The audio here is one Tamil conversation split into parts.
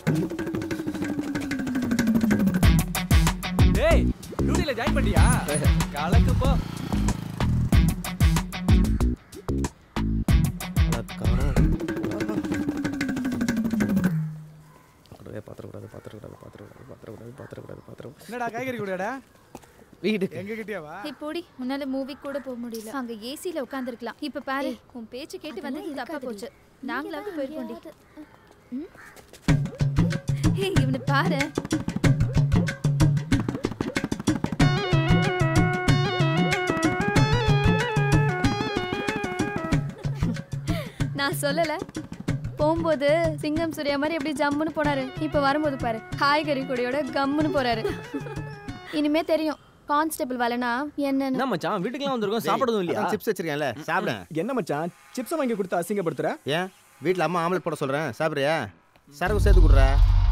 டேய் டியூட்டில ஜாயின் பண்ணியா கலக்கு போ பாத்திரக்கூடாது பாத்திரக்கூடாது பாத்திரக்கூடாது பாத்திரக்கூடாது பாத்திரக்கூடாது பாத்திரம் என்னடா காய்கறி கூடடா வீடு எங்க கிட்டயாவா ஹே போடி உன்னால மூவி கூட போக முடியல அங்க ஏசில உட்கார்ந்திருக்கலாம் இப்ப பாரு உன் பேச்சு கேட்டு வந்து தப்பா போச்சு நாங்களாவது போயிருக்கோண்டி ம்? ஹே இவனை பாரு நான் சொல்லல போகும்போது சிங்கம் சூர்யா மாதிரி எப்படி ஜம்முன்னு போனாரு இப்ப வரும்போது பாரு காய்கறி கொடியோட கம்முன்னு போறாரு இனிமே தெரியும் கான்ஸ்டபிள் வேலைனா என்னன்னு என்ன மச்சான் வீட்டுக்குலாம் வந்திருக்கோம் சாப்பிடுறதும் இல்லையா சிப்ஸ் வச்சிருக்கேன்ல சாப்பிட என்ன மச்சான் சிப்ஸ் வாங்கி கொடுத்து அசிங்கப்படுத்துற ஏன் வீட்டில் அம்மா ஆம்லெட் போட சொல்கிறேன் சாப்பிட்றியா சரக்கு சேர்த்து கொடுறா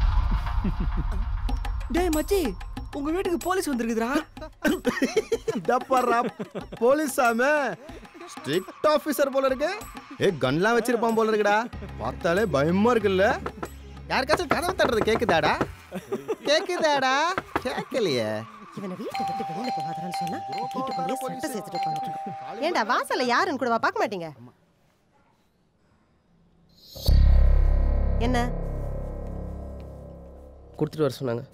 டேய் மச்சி உங்க வீட்டுக்கு போலீஸ் வந்திருக்குதுடா டப்பர்ரா போலீஸ் சாம ஸ்ட்ரிக்ட் ஆஃபீஸர் போல இருக்கு ஏ கன்லாம் வச்சிருப்பான் போல இருக்குடா பார்த்தாலே பயமா இருக்குல்ல யாருக்காச்சும் கதவை தட்டுறது கேக்குதாடா கேக்குதாடா கேட்கலையே இவனை வீட்டை விட்டு வெளியில போகாதான்னு சொன்னா வீட்டுக்குள்ளேயே சட்டை சேர்த்துட்டு உட்காந்துட்டு ஏண்டா வாசல்ல யாருன்னு கூடவா பார்க்க மாட்டீங்க என்ன கொடுத்துட்டு வர சொன்னாங்க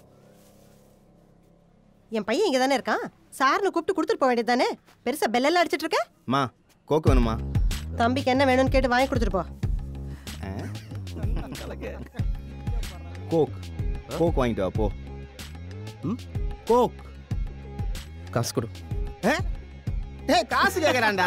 என் பையன் இங்க தானே இருக்கான் சார்னு கூப்பிட்டு கொடுத்துட்டு போக வேண்டியது தானே பெருசா பெல்லெல்லாம் அடிச்சிட்டு இருக்க அம்மா கோக்கு வேணுமா தம்பிக்கு என்ன வேணும்னு கேட்டு வாங்கி கொடுத்துட்டு போ கோக் கோக் வாங்கிட்டு வா போ ம் கோக் காசு கொடு டேய் காசு கேக்குறான்டா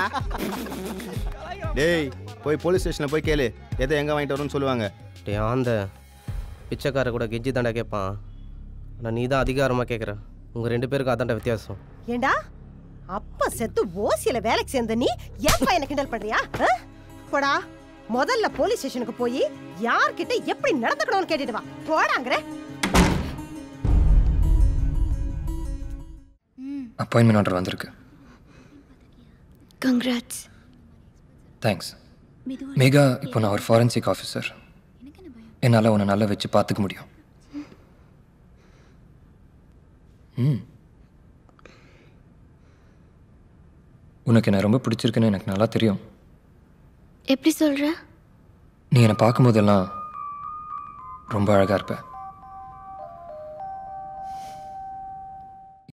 டேய் போய் போலீஸ் ஸ்டேஷன்ல போய் கேளு எதை எங்க வாங்கிட்டு வரணும்னு சொல்லுவாங்க டே ஆந்த பிச்சைக்கார கூட கெஞ்சி தாண்டா கேட்பான் ஆனால் நீ தான் அதிகாரமாக கேட்குற உங்கள் ரெண்டு பேருக்கு அதான்டா வித்தியாசம் ஏண்டா அப்பா செத்து ஓசியில வேலைக்கு சேர்ந்த நீ ஏன் பையனை கிண்டல் பண்றியா ஆ? போடா முதல்ல போலீஸ் ஸ்டேஷனுக்கு போய் யார்கிட்ட எப்படி நடந்துக்கணும்னு கேட்டுட்டு வா போடாங்கிற அப்பாயின்மெண்ட் ஆர்டர் வந்திருக்கு கங்க்ராட்ஸ் தேங்க்ஸ் மேகா இப்போ நான் ஒரு ஃபாரன்சிக் ஆஃபீஸர் என்னால் உன்னை நல்லா வச்சு பார்த்துக்க முடியும் ம் உனக்கு என்ன ரொம்ப பிடிச்சிருக்குன்னு எனக்கு நல்லா தெரியும் எப்படி சொல்ற நீ என்னை பார்க்கும்போதெல்லாம் ரொம்ப அழகாக இருப்ப